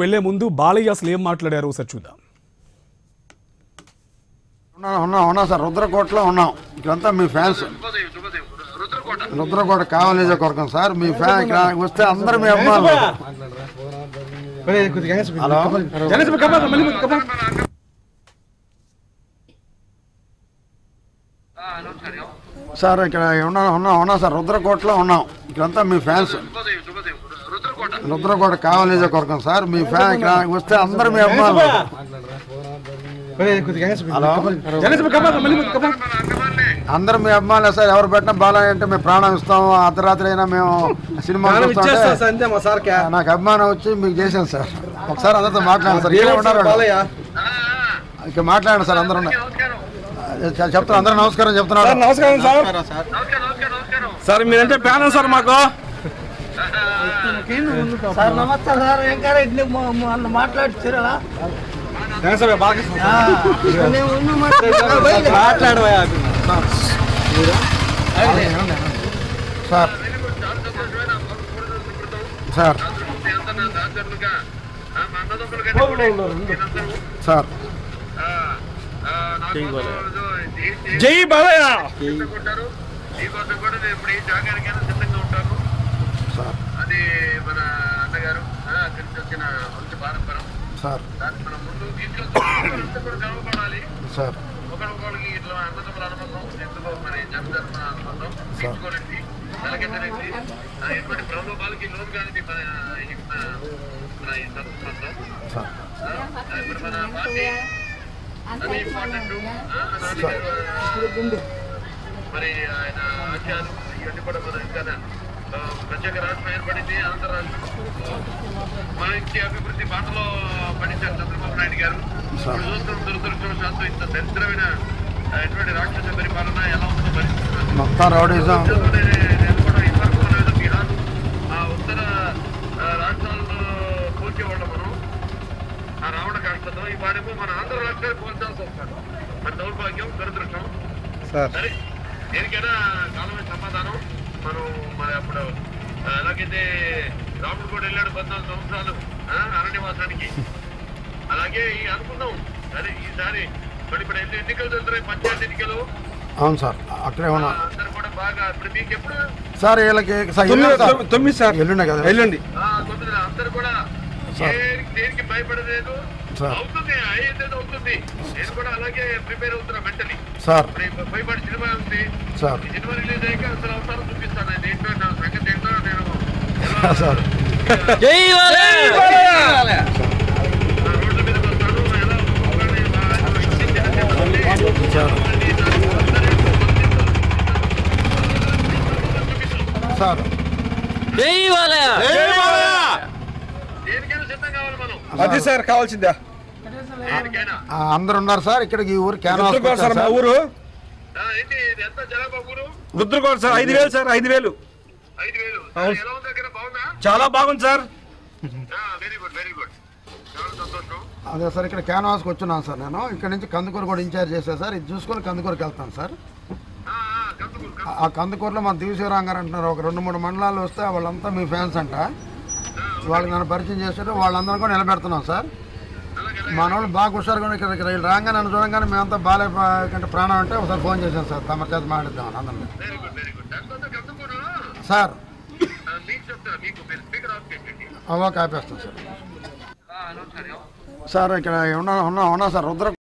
వెళ్లే ముందు బాలయ్య అసలు ఏం మాట్లాడారు ఒకసారి చూద్దాం ఉన్నా ఉన్నా ఉన్నా సార్ రుద్రకోటలో ఉన్నాం ఇక్కడంతా మీ ఫ్యాన్స్ రుద్రకోట కావాలి నియోజకవర్గం సార్ మీ ఫ్యాన్ ఇక్కడ వస్తే అందరూ మీ అభిమానులు హలో సార్ ఇక్కడ ఉన్నా ఉన్నా ఉన్నా సార్ రుద్రకోటలో ఉన్నాం ఇక్కడంతా మీ ఫ్యాన్స్ రుద్రకోట కావాలి నియోజకవర్గం సార్ మీ ఫ్యాన్ ఇక్కడ వస్తే అందరూ మీ అభిమానులు హలో అందరూ మీ అభిమానులే సార్ ఎవరు పెట్టినా బాలయ్య అంటే మేము ప్రాణం ఇస్తాము అర్ధరాత్రి అయినా మేము సినిమా చూస్తుంటే నాకు అభిమానం వచ్చి మీకు చేశాను సార్ ఒకసారి అందరితో మాట్లాడండి సార్ ఇక్కడ ఉన్నారు వాళ్ళు. ఇక్కడ మాట్లాడండి సార్ అందరూ ఉన్నారు. చె- చెప్తున్నారు అందరూ నమస్కారం చెప్తున్నారు నమస్కారం సార్ సార్ మీరంటే ప్యానల్ సార్ మాకు సార్ నమస్తే సార్ ఏం కాదు ఇడ్లీ మాట్లాడుతారా సార్ సార్ సార్ జై బాలయ్య సార్ అది మన అన్నగారు ఆ, అక్కడి నుంచి వచ్చిన మంచి పారంపరం సార్ దాన్ని మనం ముందు తీసుకెళ్తాం కూడా గర్వపడాలి సార్ ఒకరికొకరికి ఇట్లా అన్నదమ్ముల అనుబంధం ఎందుకో మరి జన్మధర్మ అనుబంధం తీసుకోనండి నెలకెత్తనండి ఎటువంటి ప్రలోభాలకి లోన్ కానిది మన ఈ మన- మన ఈ సంబంధం సార్ ఆ, ఇప్పుడు మన పార్టీ అది ఇంపార్టెంట్ మరి ఆయన ఆచారం ఇవన్నీ కూడా మనం ఇంకా ఆ, ప్రత్యేక రాష్ట్రం ఏర్పడింది ఆంధ్ర రాష్ట్రం మంచి అభివృద్ధి బాటలో పడించారు చంద్రబాబు నాయుడు గారు ఇప్పుడు చూస్తున్న దురదృష్టవశాత్తు ఇంత దరిద్రమైన ఆ, ఎటువంటి రాక్షస పరిపాలన ఎలా ఉందో పరిస్థితి మొత్తం రౌడీజం నేను కూడా ఇంతవరకు మనం ఏదో బీహార్ ఆ ఉత్తర ఆ, రాష్ట్రాల్లో పోల్చేవాళ్ళం మనం ఆ రావణ కాష్టతో ఈ వాడేమో మన ఆంధ్ర రాష్ట్రాన్ని పోల్చాల్సి వస్తాడు మన దౌర్భాగ్యం దురదృష్టం సరే దేనికైనా కాలమే సమాధానం మనం మరి అప్పుడు ఆ, ఎలాగైతే రాముడు కూడా వెళ్ళాడు పద్నాలుగు సంవత్సరాలు ఆ, అరణ్యవాసానికి అలాగే ఈ అనుకున్నాం సరే ఈసారి మరి ఇప్పుడు ఎన్ని ఎన్నికలు జరుగుతున్నాయి పంచాయతీ ఎన్నికలు అవును సార్ అక్కడే ఆ, ఉన్నా అందరూ కూడా బాగా ఇప్పుడు మీకు ఎప్పుడు సార్ వీళ్ళకి సార్ ఎల్లుండి సార్. తొమ్మిది సార్ ఎల్లుండే కదా ఎల్లుండి ఆ, తొమ్మిదిన అందరూ కూడా దేనికి దేనికి భయపడలేదు సార్. అవుతుంది అయ్యేది అవుతుంది నేను కూడా అలాగే ప్రిపేర్ అవుతున్నా మెంటలీ సార్ ఇప్పుడు భయపడి సినిమా ఉంది సార్ ఈ సినిమా రిలీజ్ అయ్యాక అసలు అవసరం చూపిస్తాను అది ఏంటో నా సంగతి ఏంటో నేను ఎలా సార్ జై బాలయ్య ఆ రోడ్ల మీద వస్తాను ఎలా ఒక్కొక్కరిని బాగా ఇచ్చి సార్ సార్ జై బాలయ్య దేనికైనా సిద్ధం కావాలి మనం అది సార్ కావాల్సిందా దేనికైనా ఆ, అందరు ఉన్నారు సార్ ఇక్కడికి ఈ ఊరు క్యాన్వాస్ రుద్రకోట సార్ మా సార్ ఊరు ఆ, ఏంటి ఇది ఎంత జనాభా ఊరు రుద్రకోట సార్ ఐదు వేలు సార్ ఐదు వేలు ఐదు వేలు ఎలా ఉంది దగ్గర బాగుందా చాలా బాగుంది sir very good very good చాలా సంతోషం అదే సార్ ఇక్కడ క్యాన్వాస్కి వచ్చున్నాను సార్ నేను ఇక్కడ నుంచి కందుకూరు కూడా ఇన్ఛార్జ్ చేశాను సార్ ఇది చూసుకొని కందుకూరుకి వెళ్తాను సార్ ఆ, ఆ, కందుకూరు ఆ- ఆ కందుకూరులో మన దివిశివరాం గారు అంటున్నారు ఒక రెండు మూడు మండలాలు వస్తే వాళ్ళంతా మీ ఫ్యాన్స్ అంట వాళ్ళకి నన్ను పరిచయం చేశారు వాళ్ళందరూ కూడా నిలబెడుతున్నాం సార్ మన వాళ్ళు బాగా హుషారుగా ఉన్నారు. ఇక్కడ ఇక్కడ వీళ్ళు రాగానే నన్ను చూడంగానే మేమంతా బాలే కంటే ప్రాణం అంటే ఒకసారి ఫోన్ చేశాను సార్ తమ చేత మాట్లాడదామని అందరినీ వెరీ గుడ్ వెరీ గుడ్ దాంట్లో కందుకూరు సార్ ఆ, మీకు చెప్తా మీకు మీరు స్పీకర్ ఆఫ్ చేయండి అవా కాపేస్తాను సార్ హలో సార్ సార్ ఇక్కడ ఉన్నా ఉన్నా ఉన్నా సార్ రుద్ర